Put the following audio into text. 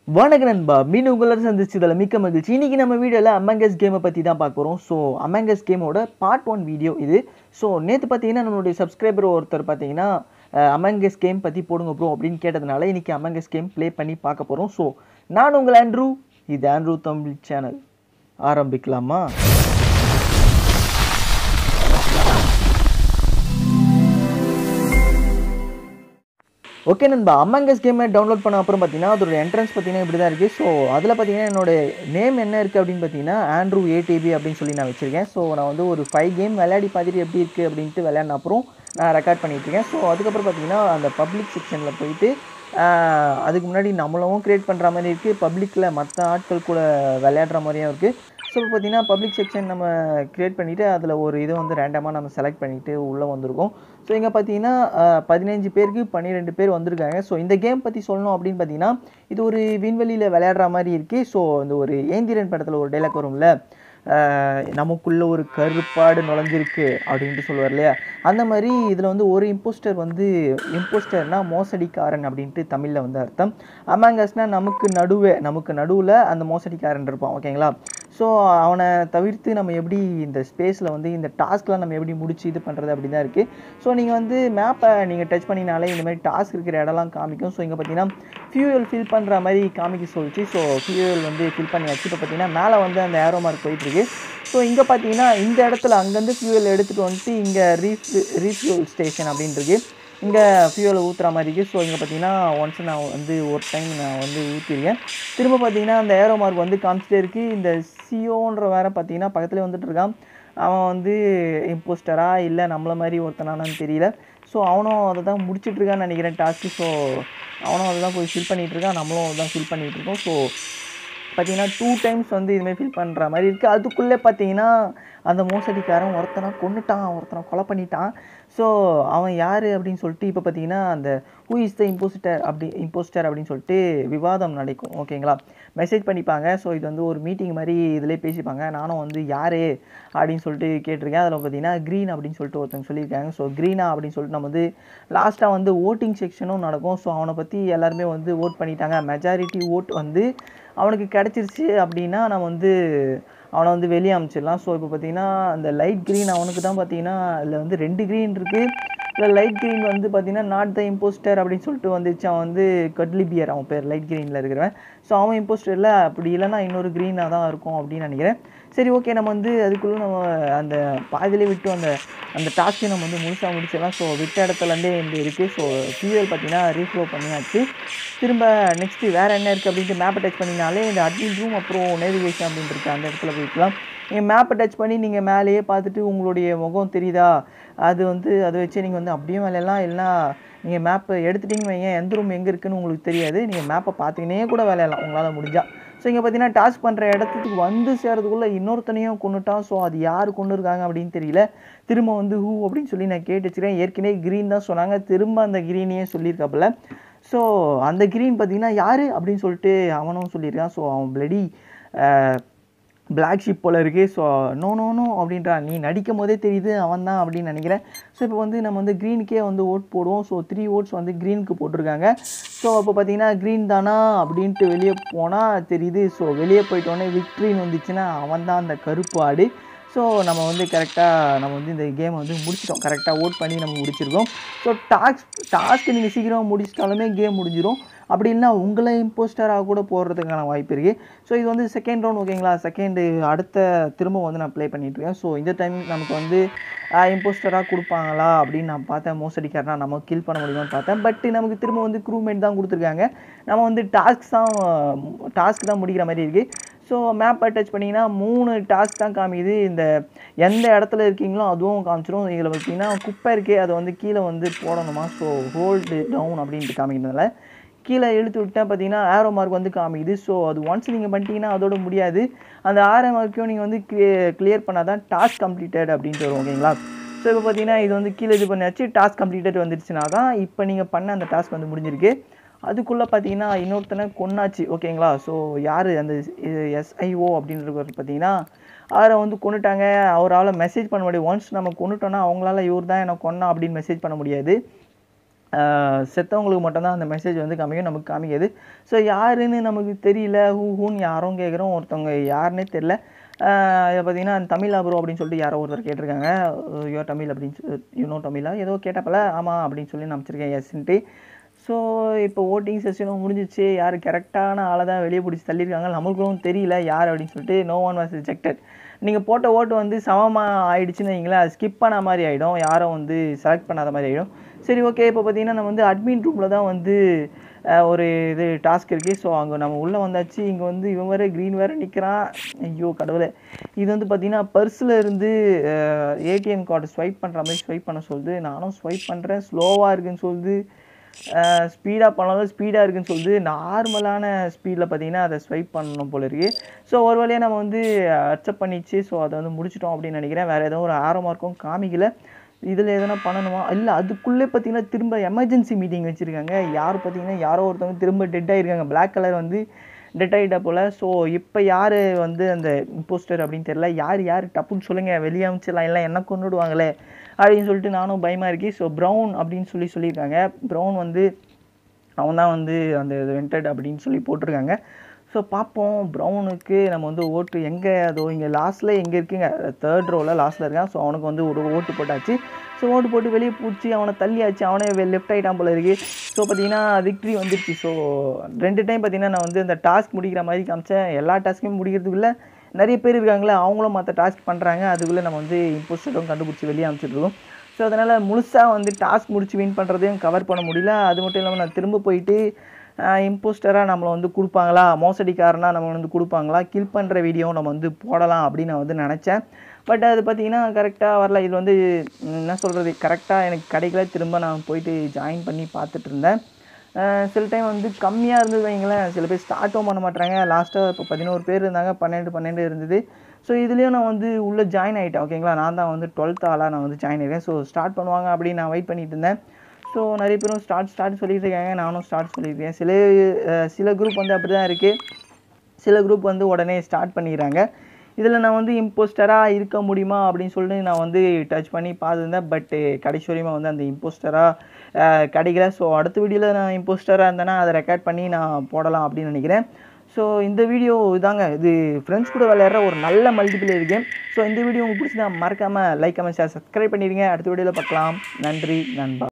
வணக்க நண்பா மீண்டும் உங்களோட சந்திச்சதில் மிக்க மகிழ்ச்சி இன்னைக்கு நம்ம வீடியோவில் அமங்கஸ் கேமை பற்றி தான் பார்க்க போகிறோம் ஸோ அமங்கஸ் கேமோட பார்ட் ஒன் வீடியோ இது ஸோ நேற்று பார்த்தீங்கன்னா நம்மளுடைய சப்ஸ்கிரைபர் ஒருத்தர் பார்த்தீங்கன்னா அமங்கஸ் கேம் பற்றி போடுங்க ப்ரோ அப்படின்னு கேட்டதுனால இன்னைக்கு அமங்கஸ் கேம் ப்ளே பண்ணி பார்க்க போகிறோம் ஸோ நான் உங்கள் ஆண்ட்ரூ இது ஆண்ட்ரூ தமிழ் சேனல் ஆரம்பிக்கலாமா ஓகே நண்பா அம்மங்கஸ் கேமை டவுன்லோட் பண்ண அப்புறம் பார்த்தீங்கன்னா அதோட என்ட்ரன்ஸ் பார்த்தீங்கன்னா இப்படி தான் இருக்குது ஸோ அதில் பார்த்தீங்கன்னா என்னோட நேம் என்ன இருக்குது அப்படின்னு பார்த்தீங்கன்னா ஆண்ட்ரூ ஏடிபி அப்படின்னு சொல்லி நான் வச்சுருக்கேன் ஸோ நான் வந்து ஒரு ஃபைவ் கேம் விளையாடி பார்த்துட்டு எப்படி இருக்குது அப்படின்ட்டு விளையாடின அப்புறம் நான் ரெக்கார்ட் பண்ணிட்டு இருக்கேன் ஸோ அதுக்கப்புறம் பார்த்தீங்கன்னா அந்த பப்ளிக் செக்ஷனில் போயிட்டு ஆஹ், அதுக்கு முன்னாடி நம்மளவும் க்ரியேட் பண்ணுற மாதிரி இருக்குது பப்ளிக்கில் மற்ற ஆட்கள் கூட விளையாடுற மாதிரியும் இருக்குது ஸோ இப்போ பார்த்தீங்கன்னா பப்ளிக் செக்ஷன் நம்ம க்ரியேட் பண்ணிவிட்டு அதில் ஒரு இதை வந்து ரேண்டமாக நம்ம செலக்ட் பண்ணிவிட்டு உள்ளே வந்திருக்கோம் ஸோ இங்கே பார்த்தீங்கன்னா பதினஞ்சு பேருக்கு பன்னிரெண்டு பேர் வந்திருக்காங்க ஸோ இந்த கேம் பற்றி சொல்லணும் அப்படின்னு பார்த்தீங்கன்னா இது ஒரு விண்வெளியில் விளையாடுற மாதிரி இருக்குது ஸோ இந்த ஒரு ஏந்திரன் படத்தில் ஒரு டைலாக் வரும்ல ஆஹ் நமக்குள்ள ஒரு கருப்பாடு நுழைஞ்சிருக்கு அப்படின்ட்டு சொல்லுவார் இல்லையா அந்த மாதிரி இதில் வந்து ஒரு இம்போஸ்டர் வந்து இம்போஸ்டர்னா மோசடிக்காரன் அப்படின்ட்டு தமிழில் வந்து அர்த்தம் அமாங்கஸ்னால் நமக்கு நடுவே நமக்கு நடுவில் அந்த மோசடிக்காரன் இருப்பான் ஓகேங்களா ஸோ அவனை தவிர்த்து நம்ம எப்படி இந்த ஸ்பேஸில் வந்து இந்த டாஸ்க்லாம் நம்ம எப்படி முடிச்சு இது பண்ணுறது அப்படி தான் இருக்குது ஸோ நீங்கள் வந்து மேப்பை நீங்கள் டச் பண்ணினாலே இந்த மாதிரி டாஸ்க் இருக்கிற இடம்லாம் காமிக்கும் ஸோ இங்கே பார்த்தீங்கன்னா ஃபியூயல் ஃபில் பண்ணுற மாதிரி காமிக்க சொல்லிச்சு ஸோ ஃபியூயல் வந்து ஃபில் பண்ணியாச்சு இப்போ பார்த்தீங்கன்னா மேலே வந்து அந்த ஏரோ மார்க் போயிட்டுருக்கு ஸோ இங்கே பார்த்தீங்கன்னா இந்த இடத்துல அங்கேருந்து ஃபியூயல் எடுத்துகிட்டு வந்துட்டு இங்கே ரீஃப் ரீஃபியூல் ஸ்டேஷன் அப்படின்றது இங்கே ஃபியூவலை ஊற்றுற மாதிரி இருக்குது ஸோ இங்கே பார்த்தீங்கன்னா ஒன்ஸ் நான் வந்து ஒரு டைம் நான் வந்து ஊற்றிருக்கேன் திரும்ப பார்த்தீங்கன்னா அந்த ஏரோ மார்க் வந்து காமிச்சிட்டே இருக்குது இந்த சியோன்ற வேற பார்த்தீங்கன்னா பக்கத்துலேயே வந்துட்டு இருக்கான் அவன் வந்து இம்போஸ்டரா இல்லை நம்மள மாதிரி ஒருத்தனானான்னு தெரியல ஸோ அவனும் அதை தான் முடிச்சிட்டு இருக்கான்னு நினைக்கிறேன் டாஸ்க்கு ஸோ அவனும் அதை தான் போய் ஃபில் பண்ணிகிட்டு இருக்கான் நம்மளும் அதை தான் ஃபில் பண்ணிகிட்டு இருக்கோம் ஸோ பார்த்தீங்கன்னா டூ டைம்ஸ் வந்து இதுமாதிரி ஃபில் பண்ணுற மாதிரி இருக்குது அதுக்குள்ளே பார்த்தீங்கன்னா அந்த மோசடிக்காரன் ஒருத்தனை கொன்னுட்டான் ஒருத்தனை கொலை பண்ணிட்டான் ஸோ அவன் யார் அப்படின்னு சொல்லிட்டு இப்போ பார்த்தீங்கன்னா அந்த ஹூ இஸ் த இம்போஸ்டர் அப்படி இம்போஸ்டர் அப்படின்னு சொல்லிட்டு விவாதம் நடக்கும் ஓகேங்களா மெசேஜ் பண்ணிப்பாங்க ஸோ இது வந்து ஒரு மீட்டிங் மாதிரி இதிலே பேசிப்பாங்க நானும் வந்து யார் அப்படின்னு சொல்லிட்டு கேட்டிருக்கேன் அதில் பார்த்தீங்கன்னா க்ரீன் அப்படின்னு சொல்லிட்டு ஒருத்தவங்க சொல்லியிருக்காங்க ஸோ க்ரீனா அப்படின்னு சொல்லிட்டு நம்ம வந்து லாஸ்ட்டாக வந்து ஓட்டிங் செக்ஷனும் நடக்கும் ஸோ அவனை பற்றி எல்லாருமே வந்து ஓட் பண்ணிட்டாங்க மெஜாரிட்டி ஓட் வந்து அவனுக்கு கிடச்சிருச்சு அப்படின்னா நம்ம வந்து அவனை வந்து வெளியே அமிச்சிடலாம் ஸோ இப்போ பார்த்தீங்கன்னா அந்த லைட் க்ரீன் அவனுக்கு தான் பார்த்தீங்கன்னா அதில் வந்து ரெண்டு க்ரீன் இருக்குது இல்லை லைட் க்ரீன் வந்து பார்த்தீங்கன்னா நாட் த இம்போஸ்டர் அப்படின்னு சொல்லிட்டு வந்துச்சு அவன் வந்து கட்லி பியர் அவன் பேர் லைட் க்ரீனில் இருக்கிறவன் ஸோ அவன் இம்போஸ்டர் இல்லை அப்படி இல்லைன்னா இன்னொரு க்ரீனாக தான் இருக்கும் அப்படின்னு நினைக்கிறேன் சரி ஓகே நம்ம வந்து அதுக்குள்ளே நம்ம அந்த பாதியிலே விட்டு அந்த அந்த டாஸ்க்கை நம்ம வந்து முழுசாக முடிச்சிடலாம் ஸோ விட்ட இடத்துலேருந்தே இந்த இருக்குது ஸோ ஃபியூவல் பார்த்தீங்கன்னா ரீஃப்ளோ பண்ணியாச்சு திரும்ப நெக்ஸ்ட்டு வேறு என்ன இருக்குது அப்படின்ட்டு மேப்பை டச் பண்ணினாலே இந்த அட்மின் ரூம் அப்புறம் நேவிகேஷன் அப்படின்ட்டு இருக்கு அந்த இடத்துல போய்க்கலாம் நீங்கள் மேப்பை டச் பண்ணி நீங்கள் மேலேயே பார்த்துட்டு உங்களுடைய முகம் தெரியுதா அது வந்து அதை வச்சு நீங்கள் வந்து அப்படியே விளையாடலாம் இல்லைனா நீங்கள் மேப்பை எடுத்துட்டிங்கன்னு வைங்க எந்த ரூம் எங்கே இருக்குன்னு உங்களுக்கு தெரியாது நீங்கள் மேப்பை பார்த்துக்கினே கூட விளையாடலாம் உங்களால் முடிஞ்சால் ஸோ இங்கே பார்த்தீங்கன்னா டாஸ்க் பண்ணுற இடத்துக்கு வந்து சேர்றதுக்குள்ளே இன்னொருத்தனையும் கொண்டுட்டான் ஸோ அது யார் கொண்டு இருக்காங்க அப்படின்னு தெரியல திரும்ப வந்து ஹூ அப்படின்னு சொல்லி நான் கேட்டு வச்சுக்கிறேன் ஏற்கனவே க்ரீன் தான் சொன்னாங்க திரும்ப அந்த க்ரீனையே சொல்லியிருக்காப்புல ஸோ அந்த க்ரீன் பார்த்தீங்கன்னா யார் அப்படின்னு சொல்லிட்டு அவனும் சொல்லியிருக்கான் ஸோ அவன் பிளடி பிளாக் ஷிப் போல் இருக்குது ஸோ நோ நோ நோ அப்படின்றான் நீ நடிக்கும் போதே தெரியுது அவன் தான் அப்படின்னு நினைக்கிறேன் ஸோ இப்போ வந்து நம்ம வந்து க்ரீனுக்கே வந்து ஓட் போடுவோம் ஸோ த்ரீ ஓட்ஸ் வந்து க்ரீனுக்கு போட்டிருக்காங்க ஸோ அப்போ பார்த்தீங்கன்னா க்ரீன் தானா அப்படின்ட்டு வெளியே போனால் தெரியுது ஸோ வெளியே போயிட்டோன்னே விக்ட்ரின்னு வந்துச்சுன்னா அவன் தான் அந்த கருப்பு ஆடு ஸோ நம்ம வந்து கரெக்டாக நம்ம வந்து இந்த கேமை வந்து முடிச்சிட்டோம் கரெக்டாக ஓட் பண்ணி நம்ம முடிச்சிருக்கோம் ஸோ டாஸ்க் டாஸ்க்கு நீங்கள் சீக்கிரமாக முடிச்சிட்டாலுமே கேம் முடிஞ்சிடும் அப்படி இல்லைனா உங்களை இம்போஸ்டராக கூட போடுறதுக்கான வாய்ப்பு இருக்குது ஸோ இது வந்து செகண்ட் ரவுண்ட் ஓகேங்களா செகண்டு அடுத்த திரும்ப வந்து நான் ப்ளே பண்ணிகிட்ருக்கேன் ஸோ இந்த டைம் நமக்கு வந்து இம்போஸ்டராக கொடுப்பாங்களா அப்படின்னு நான் பார்த்தேன் மோசடிக்காரனா நம்ம கில் பண்ண முடியுமான்னு பார்த்தேன் பட் நமக்கு திரும்ப வந்து க்ரூமேட் தான் கொடுத்துருக்காங்க நம்ம வந்து டாஸ்க் தான் டாஸ்க் தான் முடிக்கிற மாதிரி இருக்குது ஸோ மேப்பை டச் பண்ணிங்கன்னா மூணு டாஸ்க் தான் காமிக்குது இந்த எந்த இடத்துல இருக்கீங்களோ அதுவும் காமிச்சிரும் இதில் பார்த்தீங்கன்னா குப்பை இருக்கே அதை வந்து கீழே வந்து போடணுமா ஸோ ஹோல்டு டவுன் அப்படின்ட்டு காமிக்கிறதுனால கீழே இழுத்து விட்டேன் பார்த்தீங்கன்னா ஆரோ மார்க் வந்து காமிக்குது ஸோ அது ஒன்ஸ் நீங்கள் பண்ணிட்டீங்கன்னா அதோட முடியாது அந்த ஆரோ மார்க்கையும் நீங்கள் வந்து கிளியர் பண்ணால் தான் டாஸ்க் கம்ப்ளீட்டட் அப்படின்ட்டு வரும் ஓகேங்களா ஸோ இப்போ பார்த்தீங்கன்னா இது வந்து கீழே இது பண்ணியாச்சு டாஸ்க் கம்ப்ளீட்டட் வந்துடுச்சுனா தான் இப்போ நீங்கள் பண்ண அந்த டாஸ்க் வந்து முடிஞ்சிருக்கு அதுக்குள்ளே பார்த்தீங்கன்னா இன்னொருத்தனை கொன்னாச்சு ஓகேங்களா ஸோ யார் அந்த எஸ்ஐஓ அப்படின்றவர் பார்த்தீங்கன்னா அவரை வந்து கொண்டுட்டாங்க அவரால் மெசேஜ் பண்ண முடியாது ஒன்ஸ் நம்ம கொண்டுட்டோன்னா அவங்களால இவர் தான் என்னை கொன்னா அப்படின்னு மெசேஜ் பண்ண முடியாது ஆஹ் செத்தவங்களுக்கு மட்டும்தான் அந்த மெசேஜ் வந்து காமிக்கும் நமக்கு காமிக்காது ஸோ யாருன்னு நமக்கு தெரியல ஹூ ஹூன்னு யாரும் கேட்குறோம் ஒருத்தவங்க யாருன்னே தெரில இதை பார்த்தீங்கன்னா தமிழா ப்ரோ அப்படின்னு சொல்லிட்டு யாரோ ஒருத்தர் கேட்டிருக்காங்க யோ தமிழ் அப்படின்னு யூனோ தமிழா ஏதோ கேட்டப்பல ஆமாம் அப்படின்னு சொல்லி நான் அமைச்சிருக்கேன் எஸ்ன்ட்டு ஸோ இப்போ ஓட்டிங் செஷனும் முடிஞ்சிச்சு யார் கரெக்டான ஆளை தான் வெளியே பிடிச்சி தள்ளியிருக்காங்க நம்மளுக்கும் தெரியல யார் அப்படின்னு சொல்லிட்டு நோ ஒன் வாஸ் ரிஜெக்டட் நீங்கள் போட்ட ஓட்டு வந்து சமமாக ஆயிடுச்சுன்னு வைங்களேன் அது ஸ்கிப் பண்ண மாதிரி ஆகிடும் யாரும் வந்து செலக்ட் பண்ணாத மாதிரி ஆகிடும் சரி ஓகே இப்போ பார்த்தீங்கன்னா நம்ம வந்து அட்மின் ரூமில் தான் வந்து அஹ், ஒரு இது டாஸ்க் இருக்குது ஸோ அங்கே நம்ம உள்ளே வந்தாச்சு இங்கே வந்து இவன் வேறு க்ரீன் வேறு நிற்கிறான் ஐயோ கடவுளே இது வந்து பார்த்தீங்கன்னா பர்ஸில் இருந்து ஏடிஎம் கார்டு ஸ்வைப் பண்ணுற மாதிரி ஸ்வைப் பண்ண சொல்லுது நானும் ஸ்வைப் பண்ணுறேன் ஸ்லோவாக இருக்குன்னு சொல்லுது ஸ்பீடாக பண்ணாலும் ஸ்பீடாக இருக்குன்னு சொல்லுது நார்மலான ஸ்பீடில் பார்த்தீங்கன்னா அதை ஸ்வைப் பண்ணணும் போல இருக்குது ஸோ ஒரு வழியாக நம்ம வந்து அக்செப்ட் பண்ணிச்சு ஸோ அதை வந்து முடிச்சிட்டோம் அப்படின்னு நினைக்கிறேன் வேறு எதுவும் ஒரு ஆரோ மார்க்கும் காமிக்கல இதில் எதனா பண்ணணுமா இல்லை அதுக்குள்ளே பார்த்தீங்கன்னா திரும்ப எமர்ஜென்சி மீட்டிங் வச்சுருக்காங்க யார் பார்த்தீங்கன்னா யாரோ ஒருத்தவங்க திரும்ப டெட் ஆகிருக்காங்க Black கலர் வந்து டெட் ஆகிட்டா போல் ஸோ இப்போ யார் வந்து அந்த இம்போஸ்டர் அப்படின்னு தெரியல யார் யார் டப்புன்னு சொல்லுங்கள் வெளியே அமைச்சிடலாம் இல்லை என்ன கொண்டுடுவாங்களே அப்படின்னு சொல்லிட்டு நானும் பயமாக இருக்கேன் ஸோ ப்ரௌன் அப்படின்னு சொல்லி சொல்லியிருக்காங்க ப்ரௌன் வந்து அவன் தான் வந்து அந்த வெண்டட் அப்படின்னு சொல்லி போட்டிருக்காங்க ஸோ பார்ப்போம் ப்ரௌனுக்கு நம்ம வந்து ஓட்டு எங்கே அதோ இங்கே லாஸ்ட்டில் எங்கே இருக்குங்க தேர்ட் ரோவில் லாஸ்ட்டில் இருக்கான் ஸோ அவனுக்கு வந்து ஒரு ஓட்டு போட்டாச்சு ஸோ ஓட்டு போட்டு வெளியே பூச்சி அவனை தள்ளியாச்சு அவனே லெஃப்ட் ஆகிட்டான் போல இருக்கு ஸோ பார்த்தீங்கன்னா விக்ட்ரி வந்துருச்சு ஸோ ரெண்டு டைம் பார்த்தீங்கன்னா நான் வந்து இந்த டாஸ்க் முடிக்கிற மாதிரி காமிச்சேன் எல்லா டாஸ்க்கையும் முடிக்கிறதுக்குள்ள நிறைய பேர் இருக்காங்களே அவங்களும் மற்ற டாஸ்க் பண்ணுறாங்க அதுக்குள்ளே நம்ம வந்து இம்போஸ்டரும் கண்டுபிடிச்சி வெளியே அனுப்பிச்சிட்ருக்கோம் ஸோ அதனால் முழுசாக வந்து டாஸ்க் முடிச்சு வின் பண்ணுறதையும் கவர் பண்ண முடியல அது மட்டும் இல்லாமல் நான் திரும்ப போயிட்டு இம்போஸ்டராக நம்மளை வந்து கொடுப்பாங்களா மோசடிக்காரனா நம்ம வந்து கொடுப்பாங்களா கில் பண்ணுற வீடியோ நம்ம வந்து போடலாம் அப்படின்னு நான் வந்து நினச்சேன் பட் அது பார்த்தீங்கன்னா கரெக்டாக வரல இது வந்து ம், என்ன சொல்கிறது கரெக்டாக எனக்கு கிடைக்கல திரும்ப நான் போயிட்டு ஜாயின் பண்ணி பார்த்துட்டு இருந்தேன் அஹ் சில டைம் வந்து கம்மியாக இருந்தது வைங்களேன் சில பேர் ஸ்டார்ட்டும் பண்ண மாட்டாங்க லாஸ்ட்டாக இப்போ பதினோரு பேர் இருந்தாங்க பன்னெண்டு பன்னெண்டு இருந்தது ஸோ இதுலேயும் நான் வந்து உள்ளே ஜாயின் ஆகிட்டேன் ஓகேங்களா நான் தான் வந்து டுவெல்த் ஆளாக நான் வந்து ஜாயின் ஆகிட்டேன் ஸோ ஸ்டார்ட் பண்ணுவாங்க அப்படின்னு நான் வெயிட் பண்ணிட்டு இருந்தேன் ஸோ நிறைய பேரும் ஸ்டார்ட் ஸ்டார்ட் சொல்லிட்டு இருக்காங்க நானும் ஸ்டார்ட் சொல்லியிருக்கேன் சில அஹ் சில குரூப் வந்து அப்படி தான் இருக்குது சில குரூப் வந்து உடனே ஸ்டார்ட் பண்ணிடுறாங்க இதில் நான் வந்து இம்போஸ்டராக இருக்க முடியுமா அப்படின்னு சொல்லிட்டு நான் வந்து டச் பண்ணி பார்த்துருந்தேன் பட்டு கடைசி வரையுமா வந்து அந்த இம்போஸ்டராக கிடைக்கல ஸோ அடுத்த வீடியோவில் நான் இம்போஸ்டராக இருந்தேன்னா அதை ரெக்கார்ட் பண்ணி நான் போடலாம் அப்படின்னு நினைக்கிறேன் ஸோ இந்த வீடியோ இதாங்க இது ஃப்ரெண்ட்ஸ் கூட விளையாடுற ஒரு நல்ல மல்டிபிளேயர் கேம் ஸோ இந்த வீடியோ உங்களுக்கு பிடிச்சிருந்தா மறக்காமல் லைக் கமெண்ட் ஷேர் சப்ஸ்கிரைப் பண்ணிடுங்க அடுத்த வீடியோவில் பார்க்கலாம் நன்றி நண்பா